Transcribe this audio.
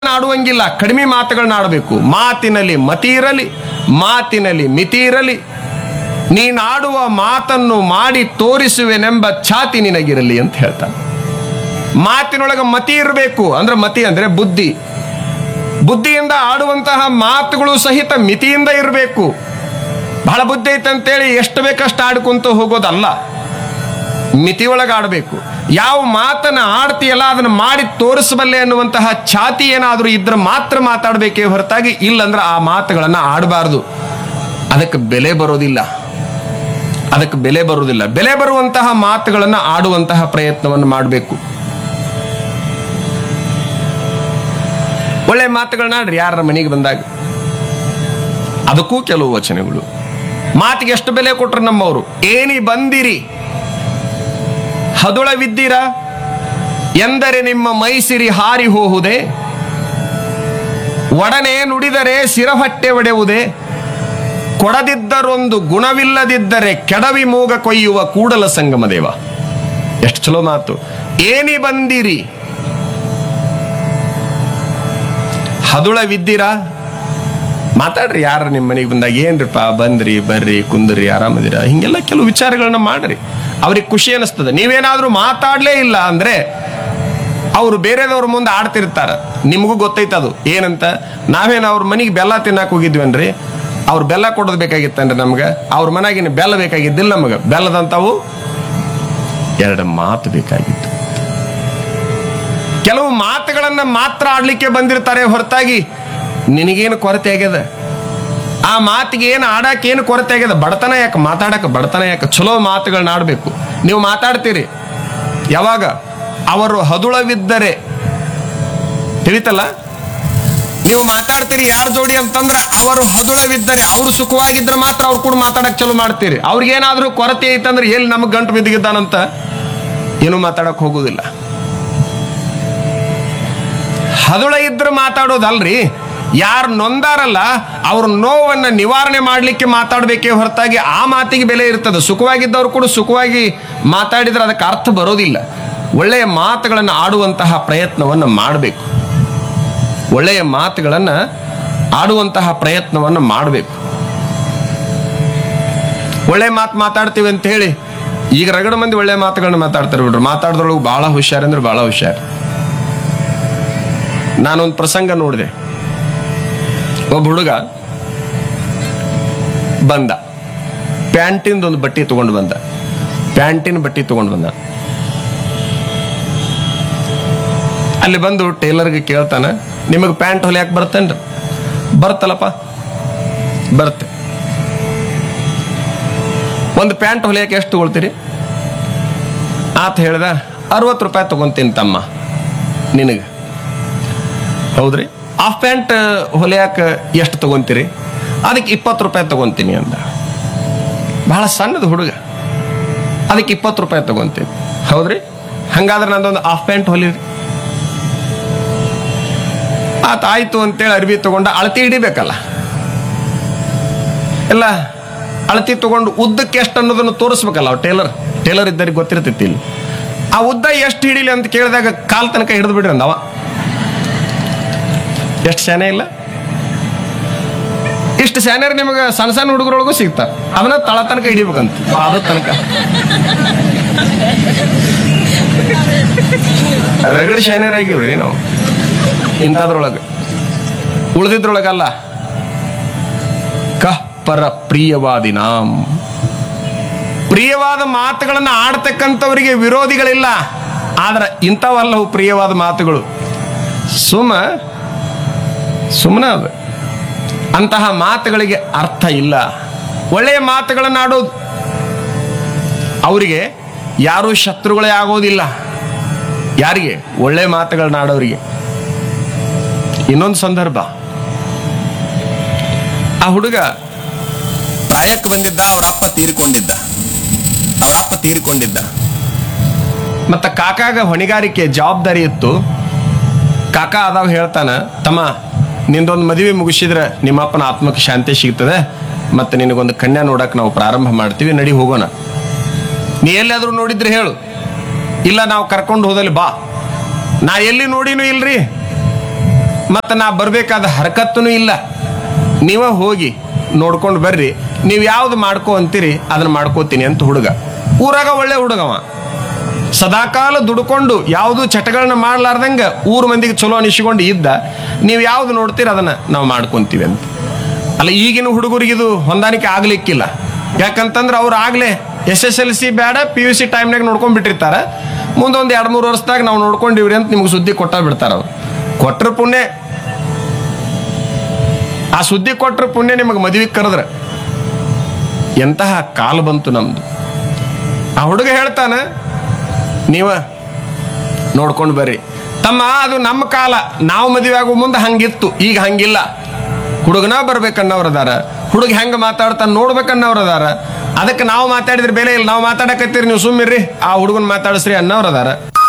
ಆಡುವಂಗಿಲ್ಲ ಕಡಿಮೆ ಮಾತುಗಳನ್ನ ಆಡಬೇಕು ಮಾತಿನಲ್ಲಿ ಮತಿ ಇರಲಿ ಮಾತಿನಲ್ಲಿ ಮಿತಿ ಇರಲಿ ನೀನಾಡುವ ಮಾತನ್ನು ಮಾಡಿ ತೋರಿಸುವೆನೆಂಬ ಛಾತಿ ನಿನಗಿರಲಿ ಅಂತ ಹೇಳ್ತಾನೆ ಮಾತಿನೊಳಗೆ ಮತಿ ಇರಬೇಕು ಅಂದ್ರೆ ಮತಿ ಅಂದ್ರೆ ಬುದ್ಧಿ ಬುದ್ಧಿಯಿಂದ ಆಡುವಂತಹ ಮಾತುಗಳು ಸಹಿತ ಮಿತಿಯಿಂದ ಇರಬೇಕು ಬಹಳ ಬುದ್ಧಿ ಐತೆ ಅಂತೇಳಿ ಎಷ್ಟು ಬೇಕಷ್ಟು ಆಡ್ಕೊಂತ ಹೋಗೋದಲ್ಲ ಮಿತಿಯೊಳಗೆ ಆಡಬೇಕು ಯಾವ ಮಾತನ್ನ ಆಡ್ತೀಯಲ್ಲ ಅದನ್ನ ಮಾಡಿ ತೋರಿಸಬಲ್ಲೆ ಅನ್ನುವಂತಹ ಛಾತಿ ಏನಾದರೂ ಇದ್ರೆ ಮಾತ್ರ ಮಾತಾಡಬೇಕೇ ಹೊರತಾಗಿ ಇಲ್ಲಂದ್ರೆ ಆ ಮಾತುಗಳನ್ನ ಆಡಬಾರ್ದು ಅದಕ್ಕೆ ಬೆಲೆ ಬರೋದಿಲ್ಲ ಅದಕ್ಕೆ ಬೆಲೆ ಬರುವುದಿಲ್ಲ ಬೆಲೆ ಬರುವಂತಹ ಮಾತುಗಳನ್ನ ಆಡುವಂತಹ ಪ್ರಯತ್ನವನ್ನು ಮಾಡಬೇಕು ಒಳ್ಳೆ ಮಾತುಗಳನ್ನ ಆಡ್ರಿ ಯಾರ ಮನೆಗೆ ಬಂದಾಗ ಅದಕ್ಕೂ ಕೆಲವು ವಚನಗಳು ಮಾತಿಗೆ ಎಷ್ಟು ಬೆಲೆ ಕೊಟ್ರು ನಮ್ಮವರು ಏನಿ ಬಂದಿರಿ ಹದುಳವಿದ್ದೀರ ಎಂದರೆ ನಿಮ್ಮ ಮೈಸಿರಿ ಹಾರಿ ಹೋಹುದೆ ಒಡನೆ ನುಡಿದರೆ ಸಿರಹಟ್ಟೆ ಒಡೆಯುವುದೇ ಕೊಡದಿದ್ದರೊಂದು ಗುಣವಿಲ್ಲದಿದ್ದರೆ ಕೆಡವಿ ಮೂಗ ಕೊಯ್ಯುವ ಕೂಡಲ ಸಂಗಮ ದೇವ ಎಷ್ಟು ಚಲೋ ಮಾತು ಏನಿ ಬಂದಿರಿ ಹದುಳವಿದ್ದೀರಾ ಮಾತಾಡ್ರಿ ಯಾರು ನಿಮ್ಮ ಮನೆಗೆ ಬಂದಾಗ ಏನ್ರಿಪ್ಪ ಬಂದ್ರಿ ಬರ್ರಿ ಕುಂದ್ರಿ ಆರಾಮದಿರ ಹಿಂಗೆಲ್ಲ ಕೆಲವು ವಿಚಾರಗಳನ್ನ ಮಾಡ್ರಿ ಅವ್ರಿಗೆ ಖುಷಿ ಅನಿಸ್ತದೆ ನೀವೇನಾದ್ರೂ ಮಾತಾಡ್ಲೇ ಇಲ್ಲ ಅಂದ್ರೆ ಅವರು ಬೇರೆದವ್ರ ಮುಂದೆ ಆಡ್ತಿರ್ತಾರ ನಿಮಗೂ ಗೊತ್ತೈತೆ ಅದು ಏನಂತ ನಾವೇನು ಅವ್ರ ಮನೆಗೆ ಬೆಲ್ಲ ತಿನ್ನಕ್ ಹೋಗಿದ್ವನ್ರಿ ಅವ್ರು ಬೆಲ್ಲ ಕೊಡೋದು ಬೇಕಾಗಿತ್ತನ್ರಿ ನಮ್ಗೆ ಅವ್ರ ಮನೆಗಿನ ಬೆಲ್ಲ ಬೇಕಾಗಿದ್ದಿಲ್ಲ ನಮಗೆ ಬೆಲ್ಲದಂತಾವು ಎರಡು ಮಾತು ಬೇಕಾಗಿತ್ತು ಕೆಲವು ಮಾತುಗಳನ್ನ ಮಾತ್ರ ಆಡ್ಲಿಕ್ಕೆ ಬಂದಿರ್ತಾರೆ ಹೊರತಾಗಿ ನಿನಗೇನು ಕೊರತೆ ಆಗ್ಯದ ಆ ಮಾತಿಗೆ ಏನು ಆಡಕ್ಕೆ ಏನು ಕೊರತೆ ಆಗ್ಯದ ಬಡತನ ಯಾಕೆ ಮಾತಾಡಕ್ಕೆ ಬಡತನ ಯಾಕೆ ಚಲೋ ಮಾತುಗಳನ್ನ ಆಡಬೇಕು ನೀವು ಮಾತಾಡ್ತೀರಿ ಯಾವಾಗ ಅವರು ಹದುಳವಿದ್ದರೆ ತಿಳಿತಲ್ಲ ನೀವು ಮಾತಾಡ್ತೀರಿ ಯಾರ ಜೋಡಿ ಅಂತಂದ್ರೆ ಅವರು ಹದುಳವಿದ್ದರೆ ಅವರು ಸುಖವಾಗಿದ್ರೆ ಮಾತ್ರ ಅವ್ರು ಕೂಡ ಮಾತಾಡಕ್ ಚಲೋ ಮಾಡ್ತೀರಿ ಅವ್ರಿಗೇನಾದ್ರೂ ಕೊರತೆ ಐತಂದ್ರೆ ಎಲ್ಲಿ ನಮಗೆ ಗಂಟು ಬಿದ್ದಿದ್ದಾನಂತ ಏನು ಮಾತಾಡಕ್ ಹೋಗುದಿಲ್ಲ ಹದುಳ ಇದ್ರೆ ಮಾತಾಡೋದಲ್ರಿ ಯಾರು ನೊಂದಾರಲ್ಲ ಅವ್ರ ನೋವನ್ನ ನಿವಾರಣೆ ಮಾಡಲಿಕ್ಕೆ ಮಾತಾಡಬೇಕೇ ಹೊರತಾಗಿ ಆ ಮಾತಿಗೆ ಬೆಲೆ ಇರ್ತದೆ ಸುಖವಾಗಿದ್ದವ್ರು ಕೂಡ ಸುಖವಾಗಿ ಮಾತಾಡಿದ್ರೆ ಅದಕ್ಕೆ ಅರ್ಥ ಬರೋದಿಲ್ಲ ಒಳ್ಳೆಯ ಮಾತುಗಳನ್ನು ಆಡುವಂತಹ ಪ್ರಯತ್ನವನ್ನು ಮಾಡಬೇಕು ಒಳ್ಳೆಯ ಮಾತುಗಳನ್ನು ಆಡುವಂತಹ ಪ್ರಯತ್ನವನ್ನು ಮಾಡಬೇಕು ಒಳ್ಳೆ ಮಾತು ಮಾತಾಡ್ತೀವಿ ಅಂತ ಹೇಳಿ ಈಗ ರಗಡ ಮಂದಿ ಒಳ್ಳೆ ಮಾತುಗಳನ್ನ ಮಾತಾಡ್ತಾರೆ ಬಿಡ್ರಿ ಮಾತಾಡ್ದೊಳಗೆ ಬಹಳ ಹುಷಾರ್ ಅಂದ್ರೆ ಬಹಳ ಹುಷಾರ್ ನಾನೊಂದು ಪ್ರಸಂಗ ನೋಡಿದೆ ಒಬ್ಬ ಹುಡುಗ ಬಂದ ಪ್ಯಾಂಟಿಂದ ಒಂದು ಬಟ್ಟೆ ತಗೊಂಡು ಬಂದ ಪ್ಯಾಂಟಿನ ಬಟ್ಟೆ ತಗೊಂಡು ಬಂದ ಅಲ್ಲಿ ಬಂದು ಟೇಲರ್ಗೆ ಕೇಳ್ತಾನ ನಿಮಗೆ ಪ್ಯಾಂಟ್ ಹೊಲಿಯಾಕೆ ಬರ್ತೇನ್ರಿ ಬರ್ತಲ್ಲಪ್ಪ ಬರುತ್ತೆ ಒಂದು ಪ್ಯಾಂಟ್ ಹೊಲಿಯಕ್ಕೆ ಎಷ್ಟು ತಗೊಳ್ತೀರಿ ಆತ ಹೇಳ್ದ ಅರವತ್ತು ರೂಪಾಯಿ ತಗೊಂತೀನಿ ತಮ್ಮ ನಿನಗೆ ಹೌದ್ರಿ ಹಾಫ್ ಪ್ಯಾಂಟ್ ಹೊಲಿಯಾಕ ಎಷ್ಟು ತಗೊಂತೀರಿ ಅದಕ್ಕೆ ಇಪ್ಪತ್ತು ರೂಪಾಯಿ ತಗೊಂತೀನಿ ಅಂದ ಬಹಳ ಸಣ್ಣದು ಹುಡುಗ ಅದಕ್ಕೆ ಇಪ್ಪತ್ತು ರೂಪಾಯಿ ತಗೊಂತೀನಿ ಹೌದ್ರಿ ಹಂಗಾದ್ರೆ ನಂದೊಂದು ಹಾಫ್ ಪ್ಯಾಂಟ್ ಹೊಲಿರಿ ಆತ ಆಯ್ತು ಅಂತೇಳಿ ಅರ್ಬಿ ತಗೊಂಡ ಅಳತಿ ಹಿಡಿಬೇಕಲ್ಲ ಎಲ್ಲ ಅಳತಿ ತಗೊಂಡು ಉದ್ದಕ್ಕೆ ಎಷ್ಟು ಅನ್ನೋದನ್ನು ತೋರಿಸ್ಬೇಕಲ್ಲ ಅವ್ ಟೇಲರ್ ಟೇಲರ್ ಇದ್ದರಿಗೆ ಗೊತ್ತಿರ್ತೈತಿ ಇಲ್ಲಿ ಆ ಉದ್ದ ಎಷ್ಟು ಹಿಡಿಲಿ ಅಂತ ಕೇಳಿದಾಗ ಕಾಲ್ ತನಕ ಹಿಡಿದು ಬಿಡ್ರಿ ಅಂದವ ಎಷ್ಟು ಶಾನೆ ಇಲ್ಲ ಇಷ್ಟು ಸ್ಯಾನರ್ ನಿಮಗೆ ಸಣ್ಣ ಸಣ್ಣ ಹುಡುಗರೊಳಗೂ ಸಿಗ್ತಾರ ಅದನ್ನ ತಳ ತನಕ ಹಿಡಿಬೇಕಂತ ಅದ ತನಕ ರಗಡ ಶಾನ್ಯರ್ ಆಗಿವ್ರಿ ನಾವು ಇಂಥದ್ರೊಳಗೆ ಉಳಿದಿದ್ರೊಳಗಲ್ಲ ಕಹ್ ಪರ ಪ್ರಿಯವಾದಿನಾಂ ಪ್ರಿಯವಾದ ಮಾತುಗಳನ್ನು ಆಡ್ತಕ್ಕಂಥವರಿಗೆ ವಿರೋಧಿಗಳಿಲ್ಲ ಆದ್ರೆ ಇಂಥವಲ್ಲವು ಪ್ರಿಯವಾದ ಮಾತುಗಳು ಸುಮ ಸುಮ್ಮನೆ ಅದು ಅಂತಹ ಮಾತುಗಳಿಗೆ ಅರ್ಥ ಇಲ್ಲ ಒಳ್ಳೆಯ ಮಾತುಗಳನ್ನು ಆಡೋದು ಅವರಿಗೆ ಯಾರೂ ಶತ್ರುಗಳೇ ಆಗೋದಿಲ್ಲ ಯಾರಿಗೆ ಒಳ್ಳೆಯ ಮಾತುಗಳನ್ನ ಆಡೋರಿಗೆ ಇನ್ನೊಂದು ಸಂದರ್ಭ ಆ ಹುಡುಗ ಪ್ರಾಯಕ್ಕೆ ಬಂದಿದ್ದ ಅವರ ಅಪ್ಪ ತೀರಿಕೊಂಡಿದ್ದ ಅವರ ಅಪ್ಪ ತೀರಿಕೊಂಡಿದ್ದ ಮತ್ತ ಕಾಕಾಗ ಹೊಣೆಗಾರಿಕೆ ಜವಾಬ್ದಾರಿ ಇತ್ತು ಕಾಕ ಅದಾವ ಹೇಳ್ತಾನ ತಮ್ಮ ನಿಂದೊಂದು ಮದುವೆ ಮುಗಿಸಿದ್ರೆ ನಿಮ್ಮಪ್ಪನ ಆತ್ಮಕ್ಕೆ ಶಾಂತಿ ಸಿಗ್ತದೆ ಮತ್ತೆ ನಿನಗೊಂದು ಕನ್ಯಾ ನೋಡಕ್ ನಾವು ಪ್ರಾರಂಭ ಮಾಡ್ತೀವಿ ನಡಿ ಹೋಗೋಣ ನೀ ಎಲ್ಲಾದ್ರೂ ನೋಡಿದ್ರೆ ಹೇಳು ಇಲ್ಲ ನಾವು ಕರ್ಕೊಂಡು ಹೋದಲ್ಲಿ ಬಾ ನಾ ಎಲ್ಲಿ ನೋಡಿನೂ ಇಲ್ರಿ ಮತ್ತು ನಾ ಬರಬೇಕಾದ ಹರಕತ್ತೂ ಇಲ್ಲ ನೀವ ಹೋಗಿ ನೋಡ್ಕೊಂಡು ಬರ್ರಿ ನೀವು ಯಾವ್ದು ಮಾಡ್ಕೋ ಅಂತೀರಿ ಅದನ್ನ ಮಾಡ್ಕೋತೀನಿ ಅಂತ ಹುಡುಗ ಊರಾಗ ಒಳ್ಳೆ ಹುಡುಗವ ಸದಾಕಾಲ ದುಡ್ಕೊಂಡು ಯಾವುದು ಚಟಗಳನ್ನ ಮಾಡ್ಲಾರ್ದಂಗ ಊರ್ ಮಂದಿಗೆ ಚಲೋ ಅನಿಸ್ಕೊಂಡು ಇದ್ದ ನೀವು ಯಾವ್ದು ನೋಡ್ತೀರ ಅದನ್ನ ನಾವು ಮಾಡ್ಕೊಂತೀವಿ ಅಂತ ಅಲ್ಲ ಈಗಿನ ಹುಡುಗರಿಗೆ ಇದು ಹೊಂದಾಣಿಕೆ ಆಗ್ಲಿಕ್ಕಿಲ್ಲ ಯಾಕಂತಂದ್ರೆ ಅವ್ರು ಆಗ್ಲೇ ಎಸ್ ಎಸ್ ಎಲ್ ಸಿ ಬೇಡ ಪಿ ಯು ಸಿ ಟೈಮ್ನಾಗ ನೋಡ್ಕೊಂಡ್ ಬಿಟ್ಟಿರ್ತಾರ ಮುಂದೊಂದು ಎರಡು ಮೂರು ವರ್ಷದಾಗ ನಾವು ನೋಡ್ಕೊಂಡಿವ್ರಿ ಅಂತ ನಿಮ್ಗೆ ಸುದ್ದಿ ಕೊಟ್ಟ ಬಿಡ್ತಾರ ಅವ್ರು ಕೊಟ್ರ ಪುಣ್ಯ ಆ ಸುದ್ದಿ ಕೊಟ್ರ ಪುಣ್ಯ ನಿಮಗೆ ಮದುವೆ ಕರೆದ್ರ ಎಂತಹ ಕಾಲ ಬಂತು ನಮ್ದು ಆ ಹುಡುಗ ಹೇಳ್ತಾನ ನೀವ ನೋಡ್ಕೊಂಡು ಬರ್ರಿ ತಮ್ಮ ಅದು ನಮ್ಮ ಕಾಲ ನಾವು ಮದುವೆ ಆಗೋ ಮುಂದೆ ಹಂಗಿತ್ತು ಈಗ ಹಂಗಿಲ್ಲ ಹುಡುಗನ ಬರ್ಬೇಕನ್ನವ್ರದಾರ ಹುಡುಗ ಹೆಂಗ ಮಾತಾಡ್ತಾನ ನೋಡ್ಬೇಕನ್ನವ್ರದಾರ ಅದಕ್ಕೆ ನಾವು ಮಾತಾಡಿದ್ರೆ ಬೆಲೆ ಇಲ್ಲ ನಾವು ಮಾತಾಡಕತ್ತೀರಿ ನೀವು ಸುಮ್ಮಿರ್ರಿ ಆ ಹುಡುಗನ್ ಮಾತಾಡಿಸ್ರಿ ಅನ್ನೋರದಾರ